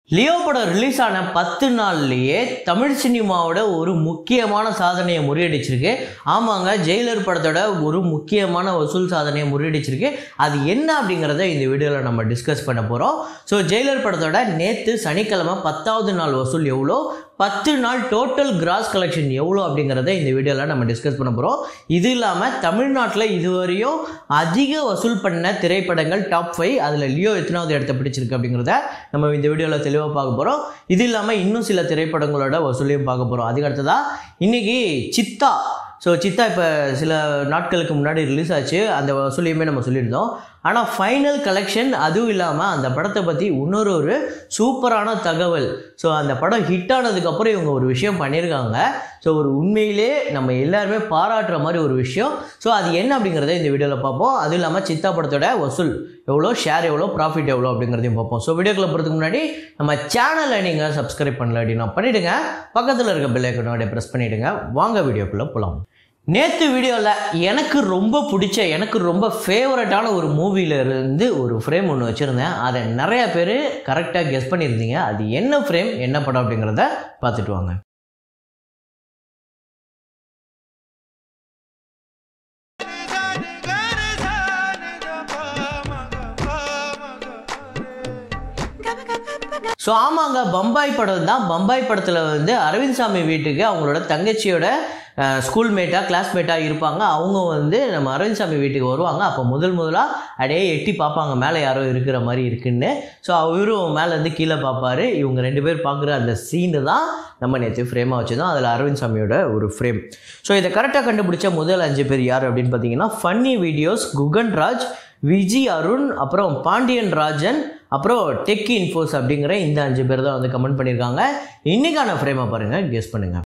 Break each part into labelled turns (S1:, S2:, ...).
S1: Leo படம் release ஆன பத்து நாள்லயே தமிழ் சினிமாவோட ஒரு முக்கியமான சாதனையை முறியடிச்சிருக்கு ஆமாங்க ஜெயிலர் படத்தோட ஒரு முக்கியமான வசூல் சாதனையை முறியடிச்சிருக்கு அது என்ன அப்படிங்கிறத இந்த வீடியோவில் நம்ம டிஸ்கஸ் பண்ண போகிறோம் ஸோ ஜெயிலர் படத்தோட நேற்று சனிக்கிழமை பத்தாவது நாள் வசூல் எவ்வளோ பத்து நாள் டோட்டல் கிராஸ் கலெக்ஷன் எவ்வளோ அப்படிங்கிறத இந்த வீடியோவில் நம்ம டிஸ்கஸ் பண்ண போகிறோம் இது இல்லாமல் தமிழ்நாட்டில் இதுவரையும் அதிக வசூல் பண்ண திரைப்படங்கள் டாப் ஃபைவ் அதில் லியோ எத்தனாவது இடத்த பிடிச்சிருக்கு அப்படிங்கிறத நம்ம இந்த வீடியோவில் தெளிவாக பார்க்க போகிறோம் இது இல்லாமல் இன்னும் சில திரைப்படங்களோட வசூலையும் பார்க்க போகிறோம் அதுக்கு அடுத்ததாக இன்னைக்கு சித்தா ஸோ சித்தா இப்போ சில நாட்களுக்கு முன்னாடி ரிலீஸ் ஆச்சு அந்த வசூலையுமே நம்ம சொல்லியிருந்தோம் ஆனால் ஃபைனல் கலெக்ஷன் அதுவும் இல்லாமல் அந்த படத்தை பற்றி இன்னொரு ஒரு சூப்பரான தகவல் ஸோ அந்த படம் ஹிட் ஆனதுக்கப்புறம் இவங்க ஒரு விஷயம் பண்ணியிருக்காங்க ஸோ ஒரு உண்மையிலே நம்ம எல்லாருமே பாராட்டுற மாதிரி ஒரு விஷயம் ஸோ அது என்ன அப்படிங்கிறத இந்த வீடியோவில் பார்ப்போம் அதுவும் இல்லாமல் சித்தா படத்தோட வசூல் எவ்வளோ ஷேர் எவ்வளோ ப்ராஃபிட் எவ்வளோ அப்படிங்கிறதையும் பார்ப்போம் ஸோ வீடியோக்குள்ள போகிறதுக்கு முன்னாடி நம்ம சேனலை நீங்கள் சப்ஸ்கிரைப் பண்ணல அப்படின்னா பண்ணிவிடுங்க பக்கத்தில் இருக்க பெல் ஐக்கனோட ப்ரெஸ் பண்ணிவிடுங்க வாங்க வீடியோக்குள்ளே போகலாம் நேற்று வீடியோவில் எனக்கு ரொம்ப பிடிச்ச எனக்கு ரொம்ப ஃபேவரட்டான ஒரு மூவியில் இருந்து ஒரு ஃப்ரேம் ஒன்று வச்சுருந்தேன் அதை நிறைய பேர் கரெக்டாக கெஸ் பண்ணியிருந்தீங்க அது என்ன ஃப்ரேம் என்ன படம் அப்படிங்கிறத பார்த்துட்டு வாங்க ஸோ ஆமாங்க பம்பாய் படம் தான் பம்பாய் படத்தில் வந்து அரவிந்த் சாமி வீட்டுக்கு அவங்களோட தங்கச்சியோட ஸ்கூல் மேட்டாக கிளாஸ்மேட்டாக இருப்பாங்க அவங்க வந்து நம்ம அரவிந்த் சாமி வீட்டுக்கு வருவாங்க அப்போ முதல் முதலாக அப்படியே எட்டி பார்ப்பாங்க மேலே யாரோ இருக்கிற மாதிரி இருக்குன்னு ஸோ அவரும் மேலேருந்து கீழே பார்ப்பாரு இவங்க ரெண்டு பேர் பார்க்குற அந்த சீனு தான் நம்ம நேற்று ஃப்ரேமாக வச்சுருந்தோம் அதில் அரவிந்த் சாமியோட ஒரு ஃப்ரேம் ஸோ இதை கரெக்டாக கண்டுபிடிச்ச முதல் அஞ்சு பேர் யார் அப்படின்னு பார்த்தீங்கன்னா ஃபன்னி வீடியோஸ் குகன் ராஜ் விஜி அருண் அப்புறம் பாண்டியன் ராஜன் அப்புறம் டெக் இன்ஃபோஸ் அப்படிங்கிற இந்த அஞ்சு பேர் தான் வந்து கமெண்ட் பண்ணியிருக்காங்க இன்னைக்கான ஃப்ரேமை பாருங்கள் கெஸ் பண்ணுங்கள்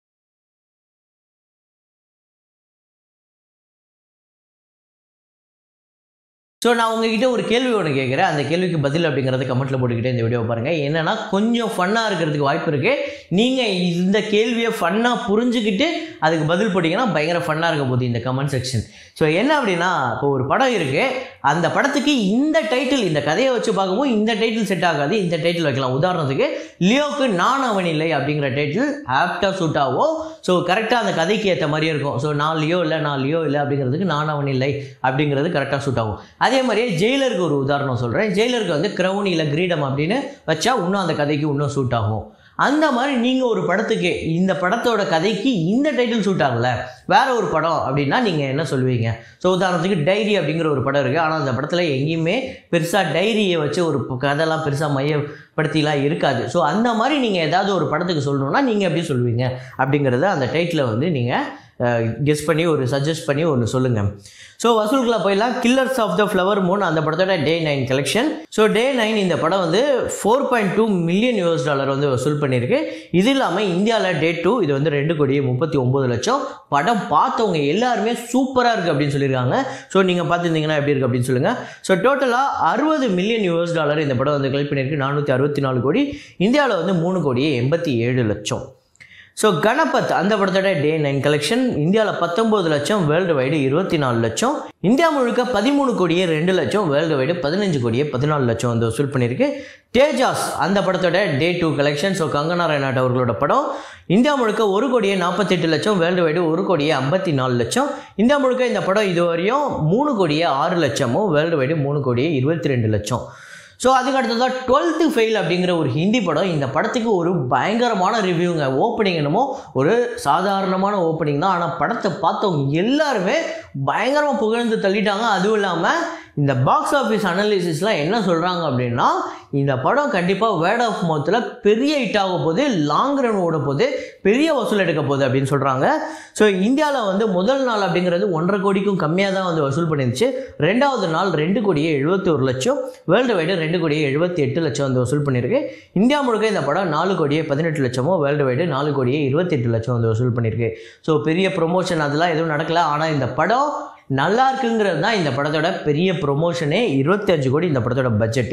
S1: ஸோ நான் உங்ககிட்ட ஒரு கேள்வி ஒன்று கேட்குறேன் அந்த கேள்விக்கு பதில் அப்படிங்கிறத கமெண்ட்டில் போட்டுக்கிட்டே இந்த வீடியோ பாருங்கள் என்னென்னா கொஞ்சம் ஃபன்னாக இருக்கிறதுக்கு வாய்ப்பு இருக்குது நீங்கள் இந்த கேள்வியை ஃபன்னாக புரிஞ்சுக்கிட்டு அதுக்கு பதில் போட்டிங்கன்னா பயங்கர ஃபன்னாக இருக்க போகுது இந்த கமெண்ட் செக்ஷன் ஸோ என்ன அப்படின்னா இப்போ ஒரு படம் இருக்குது அந்த படத்துக்கு இந்த டைட்டில் இந்த கதையை வச்சு பார்க்கும்போது இந்த டைட்டில் செட் ஆகாது இந்த டைட்டில் வைக்கலாம் உதாரணத்துக்கு லியோக்கு நான் அவன் இல்லை அப்படிங்கிற டைட்டில் ஆப்டாக சூட் ஆகும் ஸோ கரெக்டாக அந்த கதைக்கு ஏற்ற மாதிரியே இருக்கும் ஸோ நான் லியோ இல்லை நான் லியோ இல்லை அப்படிங்கிறதுக்கு நான் அவன் இல்லை அப்படிங்கிறது கரெக்டாக சூட் ஆகும் அதே மாதிரியே ஜெயிலருக்கு ஒரு உதாரணம் சொல்கிறேன் ஜெயிலருக்கு வந்து க்ரௌன் இல்லை கிரீடம் அப்படின்னு வச்சா இன்னும் அந்த கதைக்கு இன்னும் சூட் ஆகும் அந்த மாதிரி நீங்கள் ஒரு படத்துக்கு இந்த படத்தோட கதைக்கு இந்த டைட்டில் சூட் ஆகல வேற ஒரு படம் அப்படின்னா நீங்கள் என்ன சொல்லுவீங்க ஸோ உதாரணத்துக்கு டைரி அப்படிங்கிற ஒரு படம் இருக்குது ஆனால் அந்த படத்தில் எங்கேயுமே பெருசாக டைரியை வச்சு ஒரு கதைலாம் பெருசாக மையப்படுத்திலாம் இருக்காது ஸோ அந்த மாதிரி நீங்கள் ஏதாவது ஒரு படத்துக்கு சொல்லணும்னா நீங்கள் எப்படி சொல்லுவீங்க அப்படிங்கிறத அந்த டைட்டிலை வந்து நீங்கள் கெஸ் பண்ணி ஒரு சஜஸ்ட் பண்ணி ஒன்று சொல்லுங்கள் ஸோ வசூல்களை போயிடலாம் killers of the flower moon அந்த படத்தோட day nine collection so day nine இந்த படம் வந்து four point two million US dollar வந்து வசூல் பண்ணியிருக்கு இது இல்லாமல் இந்தியாவில் டே டூ இது வந்து ரெண்டு கோடி முப்பத்தி ஒம்பது லட்சம் படம் பார்த்தவங்க எல்லாருமே சூப்பராக இருக்குது அப்படின்னு சொல்லியிருக்காங்க ஸோ நீங்கள் பார்த்துருந்தீங்கன்னா எப்படி இருக்குது அப்படின்னு சொல்லுங்கள் ஸோ டோட்டலாக அறுபது மில்லியன் யூஎஸ் டாலர் இந்த படம் வந்து கலெக்ட் பண்ணியிருக்கு நானூற்றி அறுபத்தி நாலு கோடி இந்தியாவில் வந்து மூணு கோடி எண்பத்தி ஏழு லட்சம் ஸோ கணபத் அந்த படத்தோட டே நைன் கலெக்ஷன் இந்தியாவில் பத்தொம்போது லட்சம் வேர்ல்டு வைடு இருபத்தி நாலு லட்சம் இந்தியா முழுக்க பதிமூணு கோடியே ரெண்டு லட்சம் வேர்ல்டு வைடு பதினஞ்சு கோடியே பதினாலு லட்சம் வந்து வசூல் பண்ணியிருக்கு தேஜாஸ் அந்த படத்தோட day two collection so Kangana Ranaut அவர்களோட படம் இந்தியா முழுக்க ஒரு கோடியே நாற்பத்தெட்டு லட்சம் வேர்ல்டு வைடு ஒரு கோடியே ஐம்பத்தி நாலு லட்சம் இந்தியா முழுக்க இந்த படம் இதுவரையும் மூணு கோடியே ஆறு லட்சமும் வேர்ல்டு வைடு மூணு கோடியே இருபத்தி ரெண்டு லட்சம் ஸோ அதுக்கு அடுத்ததாக டுவெல்த்து ஃபெயில் அப்படிங்கிற ஒரு ஹிந்தி படம் இந்த படத்துக்கு ஒரு பயங்கரமான ரிவ்யூங்க ஓப்பனிங் என்னமோ ஒரு சாதாரணமான ஓப்பனிங் தான் ஆனால் படத்தை பார்த்தவங்க எல்லாருமே பயங்கரமாக புகழ்ந்து தள்ளிட்டாங்க அதுவும் இல்லாமல் இந்த பாக்ஸ் ஆஃபீஸ் அனாலிசிஸ்லாம் என்ன சொல்கிறாங்க அப்படின்னா இந்த படம் கண்டிப்பாக வேர்ட் ஆஃப் மவுத்தில் பெரிய ஹிட் ஆக போகுது லாங் ரன் ஓட போகுது பெரிய வசூல் எடுக்க போகுது அப்படின்னு சொல்கிறாங்க ஸோ இந்தியாவில் வந்து முதல் நாள் அப்படிங்கிறது ஒன்றரை கோடிக்கும் கம்மியாக தான் வந்து வசூல் பண்ணிருந்துச்சு ரெண்டாவது நாள் ரெண்டு கோடியே எழுபத்தி ஒரு லட்சம் வேர்ல்டு வைடு ரெண்டு கோடியே எழுபத்தி எட்டு லட்சம் வந்து வசூல் பண்ணியிருக்கு இந்தியா முழுக்க இந்த படம் நாலு கோடியே பதினெட்டு லட்சமோ வேர்ல்டு வைடு நாலு கோடியே இருபத்தெட்டு லட்சம் வந்து வசூல் பண்ணியிருக்கு ஸோ பெரிய ப்ரொமோஷன் அதெல்லாம் எதுவும் நடக்கல ஆனால் இந்த படம் நல்லா இருக்குங்கிறது தான் இந்த படத்தோட பெரிய ப்ரொமோஷனே இருபத்தஞ்சு கோடி இந்த படத்தோட பட்ஜெட்டு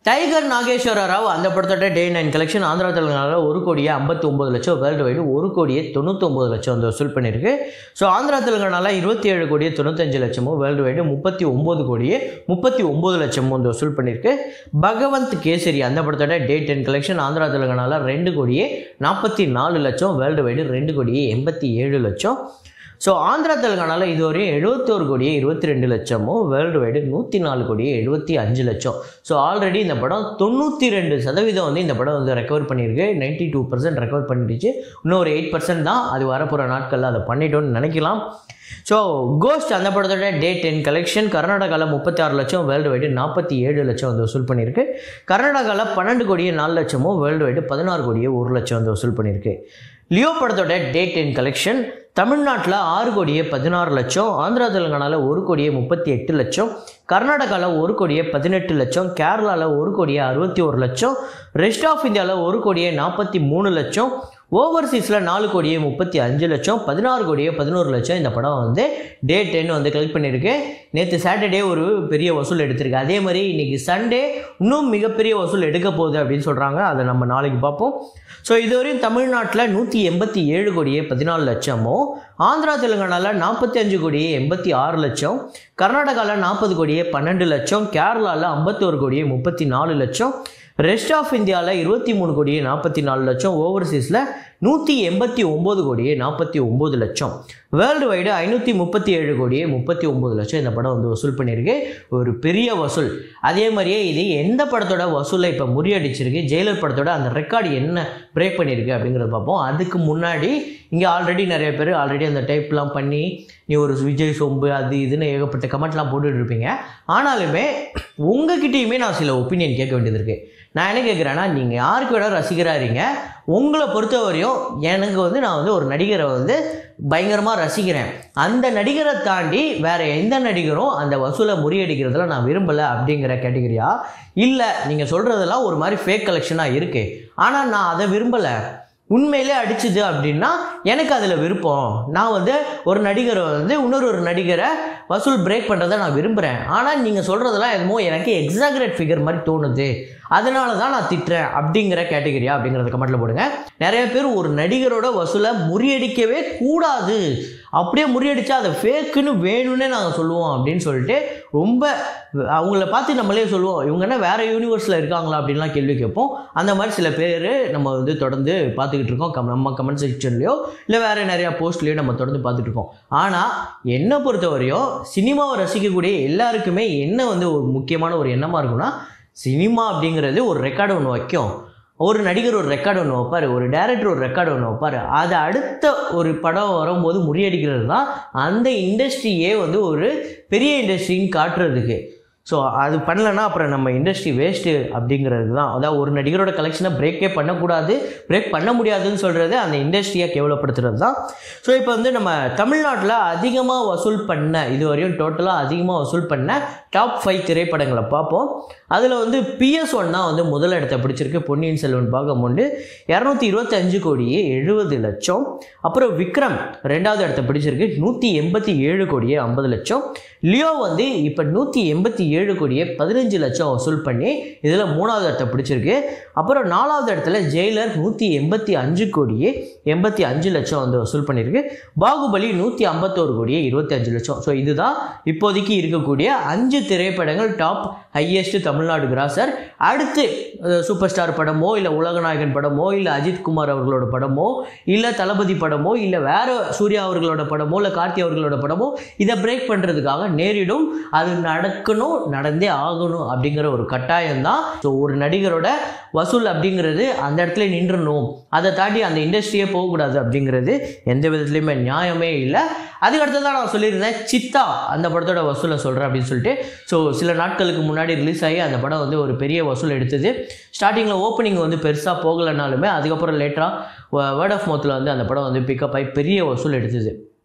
S1: டைகர் நாகேஸ்வர ராவ் அந்த படத்தோட டே நைன் கலெக்ஷன் ஆந்திரா தெலுங்கானாவில் ஒரு கோடியே ஐம்பத்தி ஒம்பது லட்சம் வேர்ல்டு வைடு ஒரு கோடியே தொண்ணூத்தொம்பது லட்சம் வந்து வசூல் பண்ணியிருக்கு ஸோ ஆந்திரா தெலுங்கானாவில் இருபத்தி ஏழு கோடியே தொண்ணூத்தஞ்சு லட்சமும் வேர்ல்டு வைடு முப்பத்தி ஒம்பது கோடியே முப்பத்தி ஒம்பது லட்சமும் வந்து வசூல் பண்ணியிருக்கு பகவந்த் கேசரி அந்த படத்தோட டே டென் கலெக்ஷன் ஆந்திரா தெலுங்கானாவில் ரெண்டு கோடியே நாற்பத்தி நாலு லட்சம் வேர்ல்டு வைடு ரெண்டு கோடியே எண்பத்தி ஏழு லட்சம் ஸோ ஆந்திரா தெலுங்கானாவில் இதுவரையும் எழுபத்தோரு கோடியே இருபத்தி ரெண்டு லட்சமும் வேர்ல்டு வைடு நூற்றி நாலு கோடியே எழுபத்தி அஞ்சு லட்சம் ஸோ ஆல்ரெடி இந்த படம் தொண்ணூற்றி ரெண்டு சதவீதம் வந்து இந்த படம் வந்து ரெக்கவர் பண்ணியிருக்கு நைன்ட்டி டூ பர்சன்ட் ரெக்கவர் பண்ணிடுச்சு இன்னும் ஒரு எயிட் பர்சன்ட் தான் அது வரப்போகிற நாட்களில் அதை பண்ணிட்டோம்னு நினைக்கலாம் ஸோ கோஸ்ட் அந்த படத்தோட டே டென் கலெக்ஷன் கர்நாடகாவில் முப்பத்தி ஆறு லட்சம் வேர்ல்டு வைடு நாற்பத்தி ஏழு லட்சம் வந்து வசூல் பண்ணியிருக்கு கர்நாடகாவில் பன்னெண்டு கோடியே நாலு லட்சமும் வேர்ல்டு வைடு பதினாறு கோடியே ஒரு லட்சம் வந்து வசூல் பண்ணியிருக்கு லியோ படத்தோட டே டென் கலெக்ஷன் தமிழ்நாட்டில் ஆறு கோடியே பதினாறு லட்சம் ஆந்திரா தெலுங்கானாவில் ஒரு கோடியே முப்பத்தி எட்டு லட்சம் கர்நாடகாவில் ஒரு கோடியே பதினெட்டு லட்சம் கேரளாவில் ஒரு கோடியே அறுபத்தி ஒரு லட்சம் ரெஸ்ட் ஆஃப் இந்தியாவில் ஒரு கோடியே நாற்பத்தி மூணு லட்சம் ஓவர்சீஸில் நாலு கோடியே முப்பத்தி அஞ்சு லட்சம் பதினாறு கோடியே பதினோரு லட்சம் இந்த படம் வந்து டே டென் வந்து கலெக்ட் பண்ணியிருக்கு நேற்று சாட்டர்டே ஒரு பெரிய வசூல் எடுத்திருக்கு அதே மாதிரி இன்றைக்கி சண்டே இன்னும் மிகப்பெரிய வசூல் எடுக்க போகுது அப்படின்னு சொல்கிறாங்க அதை நம்ம நாளைக்கு பார்ப்போம் ஸோ இதுவரையும் தமிழ்நாட்டில் நூற்றி எண்பத்தி ஏழு கோடியே பதினாலு லட்சமும் ஆந்திரா தெலுங்கானாவில் நாற்பத்தி அஞ்சு கோடியே எண்பத்தி ஆறு லட்சம் கர்நாடகாவில் நாற்பது கோடியே பன்னெண்டு லட்சம் கேரளாவில் ஐம்பத்தோரு கோடியே முப்பத்தி நாலு லட்சம் ரெஸ்ட் ஆஃப் இந்தியாவில் இருபத்தி மூணு கோடியே நாற்பத்தி நாலு லட்சம் ஓவர்சீஸில் நூற்றி எண்பத்தி ஒம்பது கோடியே நாற்பத்தி ஒம்பது லட்சம் வேர்ல்டு வைடு ஐநூற்றி முப்பத்தி ஏழு கோடியே முப்பத்தி ஒம்பது லட்சம் இந்த படம் வந்து வசூல் பண்ணியிருக்கு ஒரு பெரிய வசூல் அதே மாதிரியே இது எந்த படத்தோட வசூலை இப்போ முறியடிச்சிருக்கு ஜெயிலர் படத்தோட அந்த ரெக்கார்டு என்ன பிரேக் பண்ணியிருக்கு அப்படிங்கிறத பார்ப்போம் அதுக்கு முன்னாடி இங்கே ஆல்ரெடி நிறைய பேர் ஆல்ரெடி அந்த டைப்லாம் பண்ணி நீ ஒரு விஜய் சொம்பு அது இதுன்னு ஏகப்பட்ட கமெண்ட்லாம் போட்டுட்டு இருப்பீங்க ஆனாலுமே உங்ககிட்டயுமே நான் சில ஒப்பீனியன் கேட்க வேண்டியது இருக்குது நான் என்ன கேட்குறேன்னா நீங்கள் யாருக்கு வேணால் ரசிகராக இருங்க உங்களை பொறுத்தவரையும் எனக்கு வந்து நான் வந்து ஒரு நடிகரை வந்து பயங்கரமாக ரசிக்கிறேன் அந்த நடிகரை தாண்டி வேற எந்த நடிகரும் அந்த வசூலை முறியடிக்கிறதுல நான் விரும்பலை அப்படிங்கிற கேட்டகரியா இல்லை நீங்கள் சொல்கிறதெல்லாம் ஒரு மாதிரி ஃபேக் கலெக்ஷனாக இருக்குது ஆனால் நான் அதை விரும்பலை உண்மையிலே அடிச்சுது அப்படின்னா எனக்கு அதில் விருப்பம் நான் வந்து ஒரு நடிகரை வந்து இன்னொரு ஒரு நடிகரை வசூல் பிரேக் பண்ணுறதை நான் விரும்புகிறேன் ஆனால் நீங்கள் சொல்கிறதெல்லாம் எதுமோ எனக்கு எக்ஸாகரேட் ஃபிகர் மாதிரி தோணுது அதனால தான் நான் திட்டுறேன் அப்படிங்கிற கேட்டகரியா அப்படிங்கிறத கமெண்ட்டில் போடுங்க நிறைய பேர் ஒரு நடிகரோட வசூலை முறியடிக்கவே கூடாது அப்படியே முறியடிச்சா அதை ஃபேக்குன்னு வேணும்னே நாங்கள் சொல்லுவோம் அப்படின்னு சொல்லிட்டு ரொம்ப அவங்கள பார்த்து நம்மளே சொல்லுவோம் இவங்க என்ன வேற யூனிவர்ஸில் இருக்காங்களா அப்படின்லாம் கேள்வி கேட்போம் அந்த மாதிரி சில பேர் நம்ம வந்து தொடர்ந்து பார்த்துக்கிட்டு இருக்கோம் கம் நம்ம கமெண்ட் செக்ஷன்லையோ இல்லை வேற நிறையா போஸ்ட்லேயோ நம்ம தொடர்ந்து பார்த்துட்டு இருக்கோம் ஆனால் என்னை பொறுத்தவரையும் சினிமாவை ரசிக்கக்கூடிய எல்லாருக்குமே என்ன வந்து ஒரு முக்கியமான ஒரு எண்ணமாக இருக்கும்னா சினிமா அப்படிங்கிறது ஒரு ரெக்கார்டு ஒன்று வைக்கும் ஒரு நடிகர் ஒரு ரெக்கார்டு ஒன்று வைப்பார் ஒரு டேரக்டர் ஒரு ரெக்கார்டு ஒன்று வைப்பார் அது அடுத்த ஒரு படம் வரும்போது முறியடிக்கிறது தான் அந்த இண்டஸ்ட்ரியே வந்து ஒரு பெரிய இண்டஸ்ட்ரின்னு காட்டுறதுக்கு ஸோ அது பண்ணலன்னா அப்புறம் நம்ம இண்டஸ்ட்ரி வேஸ்ட்டு அப்படிங்கிறது தான் அதாவது ஒரு நடிகரோட கலெக்ஷனை பிரேக்கே பண்ணக்கூடாது பிரேக் பண்ண முடியாதுன்னு சொல்கிறது அந்த இண்டஸ்ட்ரியை கேவலப்படுத்துறது தான் ஸோ இப்போ வந்து நம்ம தமிழ்நாட்டில் அதிகமாக வசூல் பண்ண இது வரையும் டோட்டலாக அதிகமாக வசூல் பண்ண டாப் ஃபைவ் திரைப்படங்களை பார்ப்போம் அதில் வந்து பிஎஸ் ஒன் தான் வந்து முதல் இடத்தை பிடிச்சிருக்கு பொன்னியின் செல்வன் பார்க்கும்போது இரநூத்தி இருபத்தஞ்சு கோடியே எழுபது லட்சம் அப்புறம் விக்ரம் ரெண்டாவது இடத்த பிடிச்சிருக்கு நூற்றி எண்பத்தி ஏழு கோடியே ஐம்பது லட்சம் லியோ வந்து இப்போ நூற்றி எண்பத்தி ஏழு கோடியே பதினஞ்சு லட்சம் வசூல் பண்ணி இதில் மூணாவது இடத்த பிடிச்சிருக்கு அப்புறம் நாலாவது இடத்துல ஜெயிலர் நூற்றி எண்பத்தி அஞ்சு கோடியே எண்பத்தி அஞ்சு லட்சம் வந்து வசூல் பண்ணியிருக்கு பாகுபலி நூற்றி ஐம்பத்தோரு கோடியே இருபத்தி அஞ்சு லட்சம் ஸோ இதுதான் இப்போதைக்கு இருக்கக்கூடிய அஞ்சு திரைப்படங்கள் டாப் ஹையஸ்ட் தமிழ்நாடு கிராசர் அடுத்து அஹ், சூப்பர் ஸ்டார் படமோ இல்லை உலகநாயகன் படமோ இல்லை அஜித் குமார் அவர்களோட படமோ இல்லை தளபதி படமோ இல்லை வேற சூர்யா அவர்களோட படமோ இல்லை கார்த்தி அவர்களோட படமோ இதை பிரேக் பண்ணுறதுக்காக நேரிடும் அது நடக்கணும் நடந்தே ஆகணும் அப்படிங்கிற ஒரு கட்டாயம் தான் ஸோ ஒரு நடிகரோட வசூல் அப்படிங்கிறது அந்த இடத்துல நின்றணும் அதை தாண்டி அந்த இண்டஸ்ட்ரியே போகக்கூடாது அப்படிங்கிறது எந்த விதத்துலையுமே நியாயமே இல்லை அதுக்கடுத்து தான் நான் சொல்லியிருந்தேன் சித்தா அந்த படத்தோட வசூலை சொல்கிறேன் அப்படின்னு சொல்லிட்டு ஸோ சில நாட்களுக்கு முன்னாடி ரிலீஸ் ஆகி அந்த படம் வந்து ஒரு பெரிய வசூல் எடுத்தது ஸ்டார்டிங்கில் ஓப்பனிங் வந்து பெருசாக போகலைனாலுமே அதுக்கப்புறம் லேட்டராக வேர்ட் ஆஃப் மவுத்தில் வந்து அந்த படம் வந்து பிக்கப் ஆகி பெரிய வசூல் எடுத்தது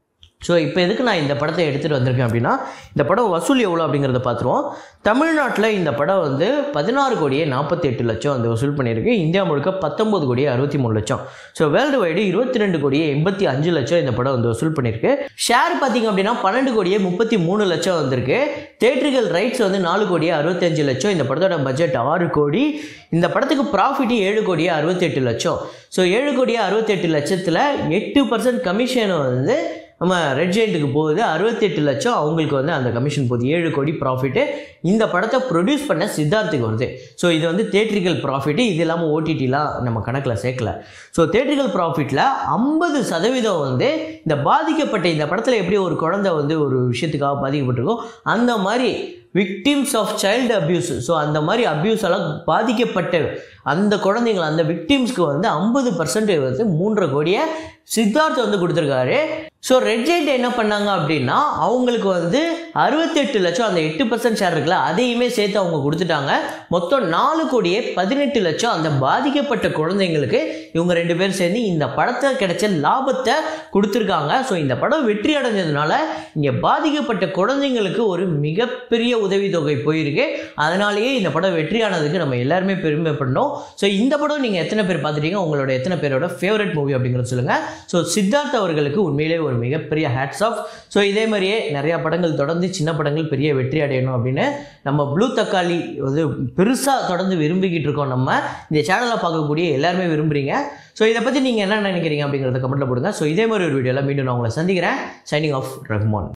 S1: ஸோ இப்போ எதுக்கு நான் இந்த படத்தை எடுத்துகிட்டு வந்திருக்கேன் அப்படின்னா இந்த படம் வசூல் எவ்வளோ அப்படிங்கிறத பார்த்துருவோம் தமிழ்நாட்டில் இந்த படம் வந்து பதினாறு கோடியே நாற்பத்தி எட்டு லட்சம் வந்து வசூல் பண்ணியிருக்கு இந்தியா முழுக்க பத்தொம்பது கோடியே அறுபத்தி மூணு லட்சம் ஸோ வேர்ல்டு வைடு இருபத்தி ரெண்டு கோடியே எண்பத்தி அஞ்சு லட்சம் இந்த படம் வந்து வசூல் பண்ணியிருக்கு ஷேர் பார்த்தீங்க அப்படின்னா பன்னெண்டு கோடியே முப்பத்தி மூணு லட்சம் வந்திருக்கு தேட்டரிக்கல் ரைட்ஸ் வந்து நாலு கோடியே அறுபத்தஞ்சு லட்சம் இந்த படத்தோட பட்ஜெட் ஆறு கோடி இந்த படத்துக்கு ப்ராஃபிட் ஏழு கோடியே அறுபத்தெட்டு லட்சம் ஸோ ஏழு கோடியே அறுபத்தெட்டு லட்சத்தில் எட்டு பர்சன்ட் கமிஷன் வந்து நம்ம ரெட் ஜெயிண்ட்டுக்கு போகுது அறுபத்தெட்டு லட்சம் அவங்களுக்கு வந்து அந்த கமிஷன் போகுது ஏழு கோடி ப்ராஃபிட்டு இந்த படத்தை ப்ரொடியூஸ் பண்ண சித்தார்த்துக்கு வருது ஸோ இது வந்து தேட்ரிக்கல் ப்ராஃபிட்டு இது இல்லாமல் ஓடிடிலாம் நம்ம கணக்கில் சேர்க்கல ஸோ தேட்ரிக்கல் ப்ராஃபிட்டில் ஐம்பது சதவீதம் வந்து இந்த பாதிக்கப்பட்ட இந்த படத்தில் எப்படி ஒரு குழந்தை வந்து ஒரு விஷயத்துக்காக பாதிக்கப்பட்டிருக்கோ அந்த மாதிரி victims of child abuse so அந்த மாதிரி அப்யூஸால் பாதிக்கப்பட்ட அந்த குழந்தைங்கள் அந்த விக்டிம்ஸ்க்கு வந்து ஐம்பது பர்சன்ட் வந்து மூன்றரை கோடியை சித்தார்த் வந்து கொடுத்துருக்காரு ஸோ ரெட் ஜெயிண்ட் என்ன பண்ணாங்க அப்படின்னா அவங்களுக்கு வந்து அறுபத்தெட்டு லட்சம் அந்த எட்டு பர்சன்ட் ஷேர் இருக்குல்ல அதையுமே சேர்த்து அவங்க கொடுத்துட்டாங்க மொத்தம் நாலு கோடியே பதினெட்டு லட்சம் அந்த பாதிக்கப்பட்ட குழந்தைங்களுக்கு இவங்க ரெண்டு பேரும் சேர்ந்து இந்த படத்தை கிடைச்ச லாபத்தை கொடுத்துருக்காங்க ஸோ இந்த படம் வெற்றி அடைஞ்சதுனால இங்கே பாதிக்கப்பட்ட குழந்தைங்களுக்கு ஒரு மிகப்பெரிய உதவித்தொகை போயிருக்கு அதனாலேயே இந்த படம் வெற்றியானதுக்கு நம்ம எல்லாருமே பெருமைப்படணும் ஸோ இந்த படம் நீங்கள் எத்தனை பேர் பார்த்துட்டீங்க உங்களோட எத்தனை பேரோட ஃபேவரட் மூவி அப்படிங்கிறத சொல்லுங்கள் ஸோ சித்தார்த் அவர்களுக்கு உண்மையிலே ஒரு மிகப்பெரிய ஹேட்ஸ் ஆஃப் ஸோ இதே மாதிரியே நிறையா படங்கள் தொடர்ந்து சின்ன படங்கள் பெரிய வெற்றி அடையணும் அப்படின்னு நம்ம ப்ளூ தக்காளி வந்து பெருசாக தொடர்ந்து விரும்பிக்கிட்டு இருக்கோம் நம்ம இந்த சேனலை பார்க்கக்கூடிய எல்லாருமே விரும்புகிறீங்க ஸோ இதை பற்றி நீங்கள் என்ன நினைக்கிறீங்க அப்படிங்கிறத கமெண்ட்டில் போடுங்க ஸோ இதே மாதிரி ஒரு வீடியோவில் மீண்டும் நான் உங்களை சந்திக்கிறேன் சைனிங் ஆஃப் ரஹ்மான்